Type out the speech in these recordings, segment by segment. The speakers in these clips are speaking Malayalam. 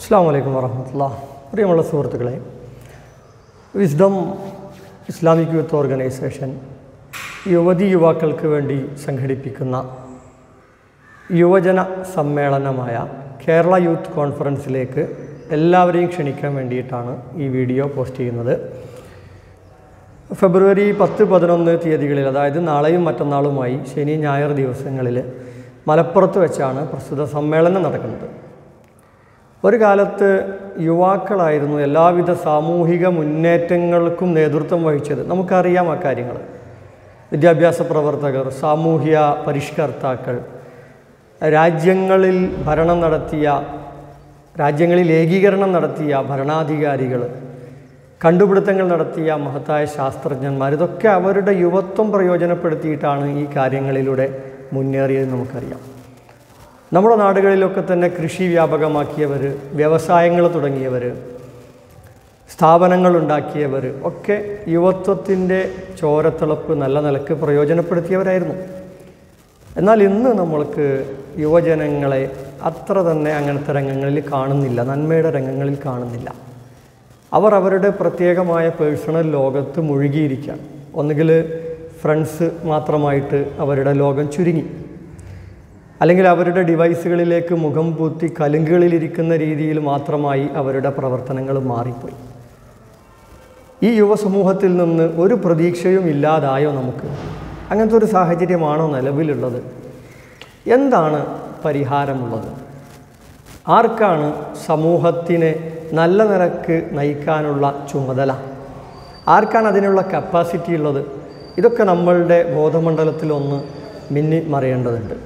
അസ്സാം വലൈക്കും വറഹമത്തുള്ള പ്രിയമുള്ള സുഹൃത്തുക്കളെ വിസ്ഡം ഇസ്ലാമിക് യൂത്ത് ഓർഗനൈസേഷൻ യുവതി യുവാക്കൾക്ക് വേണ്ടി സംഘടിപ്പിക്കുന്ന യുവജന സമ്മേളനമായ കേരള യൂത്ത് കോൺഫറൻസിലേക്ക് എല്ലാവരെയും ക്ഷണിക്കാൻ വേണ്ടിയിട്ടാണ് ഈ വീഡിയോ പോസ്റ്റ് ചെയ്യുന്നത് ഫെബ്രുവരി പത്ത് പതിനൊന്ന് തീയതികളിൽ അതായത് നാളെയും മറ്റന്നാളുമായി ശനി ഞായർ ദിവസങ്ങളിൽ മലപ്പുറത്ത് വെച്ചാണ് പ്രസ്തുത സമ്മേളനം നടക്കുന്നത് ഒരു കാലത്ത് യുവാക്കളായിരുന്നു എല്ലാവിധ സാമൂഹിക മുന്നേറ്റങ്ങൾക്കും നേതൃത്വം വഹിച്ചത് നമുക്കറിയാം ആ കാര്യങ്ങൾ വിദ്യാഭ്യാസ പ്രവർത്തകർ സാമൂഹ്യ പരിഷ്കർത്താക്കൾ രാജ്യങ്ങളിൽ ഭരണം നടത്തിയ രാജ്യങ്ങളിൽ ഏകീകരണം നടത്തിയ ഭരണാധികാരികൾ കണ്ടുപിടുത്തങ്ങൾ നടത്തിയ മഹത്തായ ശാസ്ത്രജ്ഞന്മാർ ഇതൊക്കെ അവരുടെ യുവത്വം പ്രയോജനപ്പെടുത്തിയിട്ടാണ് ഈ കാര്യങ്ങളിലൂടെ മുന്നേറിയത് നമുക്കറിയാം നമ്മുടെ നാടുകളിലൊക്കെ തന്നെ കൃഷി വ്യാപകമാക്കിയവർ വ്യവസായങ്ങൾ തുടങ്ങിയവർ സ്ഥാപനങ്ങൾ ഉണ്ടാക്കിയവർ ഒക്കെ യുവത്വത്തിൻ്റെ ചോരത്തിളപ്പ് നല്ല നിലക്ക് പ്രയോജനപ്പെടുത്തിയവരായിരുന്നു എന്നാൽ ഇന്ന് നമ്മൾക്ക് യുവജനങ്ങളെ അത്ര തന്നെ അങ്ങനത്തെ രംഗങ്ങളിൽ കാണുന്നില്ല നന്മയുടെ രംഗങ്ങളിൽ കാണുന്നില്ല അവർ അവരുടെ പ്രത്യേകമായ പേഴ്സണൽ ലോകത്ത് മുഴുകിയിരിക്കുകയാണ് ഒന്നുകിൽ ഫ്രണ്ട്സ് മാത്രമായിട്ട് അവരുടെ ലോകം ചുരുങ്ങി അല്ലെങ്കിൽ അവരുടെ ഡിവൈസുകളിലേക്ക് മുഖം പൂത്തി കലുങ്കുകളിലിരിക്കുന്ന രീതിയിൽ മാത്രമായി അവരുടെ പ്രവർത്തനങ്ങൾ മാറിപ്പോയി ഈ യുവസമൂഹത്തിൽ നിന്ന് ഒരു പ്രതീക്ഷയും ഇല്ലാതായോ നമുക്ക് അങ്ങനത്തെ ഒരു സാഹചര്യമാണോ നിലവിലുള്ളത് എന്താണ് പരിഹാരമുള്ളത് ആർക്കാണ് സമൂഹത്തിനെ നല്ല നിലക്ക് നയിക്കാനുള്ള ചുമതല ആർക്കാണ് അതിനുള്ള കപ്പാസിറ്റി ഉള്ളത് ഇതൊക്കെ നമ്മളുടെ ബോധമണ്ഡലത്തിലൊന്ന് മിന്നി മറിയേണ്ടതുണ്ട്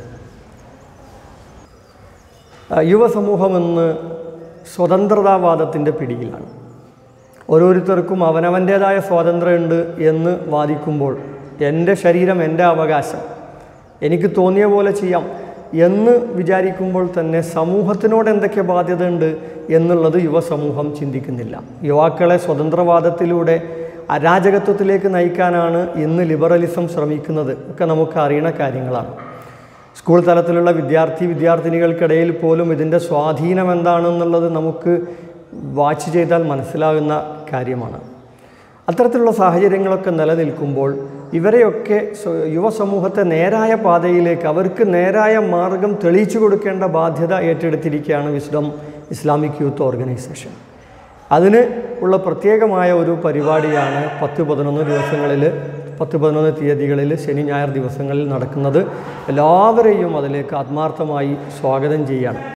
യുവസമൂഹം ഇന്ന് സ്വതന്ത്രതാവാദത്തിൻ്റെ പിടിയിലാണ് ഓരോരുത്തർക്കും അവനവൻ്റേതായ സ്വാതന്ത്ര്യമുണ്ട് എന്ന് വാദിക്കുമ്പോൾ എൻ്റെ ശരീരം എൻ്റെ അവകാശം എനിക്ക് തോന്നിയ പോലെ ചെയ്യാം എന്ന് വിചാരിക്കുമ്പോൾ തന്നെ സമൂഹത്തിനോട് എന്തൊക്കെ ബാധ്യതയുണ്ട് എന്നുള്ളത് യുവസമൂഹം ചിന്തിക്കുന്നില്ല യുവാക്കളെ സ്വതന്ത്രവാദത്തിലൂടെ അരാജകത്വത്തിലേക്ക് നയിക്കാനാണ് ഇന്ന് ലിബറലിസം ശ്രമിക്കുന്നത് ഒക്കെ നമുക്ക് അറിയണ കാര്യങ്ങളാണ് സ്കൂൾ തലത്തിലുള്ള വിദ്യാർത്ഥി വിദ്യാർത്ഥിനികൾക്കിടയിൽ പോലും ഇതിൻ്റെ സ്വാധീനം എന്താണെന്നുള്ളത് നമുക്ക് വാച്ച് ചെയ്താൽ മനസ്സിലാകുന്ന കാര്യമാണ് അത്തരത്തിലുള്ള സാഹചര്യങ്ങളൊക്കെ നിലനിൽക്കുമ്പോൾ ഇവരെയൊക്കെ യുവസമൂഹത്തെ നേരായ പാതയിലേക്ക് അവർക്ക് നേരായ മാർഗം തെളിയിച്ചു കൊടുക്കേണ്ട ബാധ്യത ഏറ്റെടുത്തിരിക്കുകയാണ് വിസ്ഡം ഇസ്ലാമിക് യൂത്ത് ഓർഗനൈസേഷൻ അതിന് ഉള്ള പ്രത്യേകമായ ഒരു പരിപാടിയാണ് പത്ത് പതിനൊന്ന് ദിവസങ്ങളിൽ പത്ത് പതിനൊന്ന് തീയതികളിൽ ശനി ഞായർ ദിവസങ്ങളിൽ നടക്കുന്നത് എല്ലാവരെയും അതിലേക്ക് ആത്മാർത്ഥമായി സ്വാഗതം ചെയ്യാണ്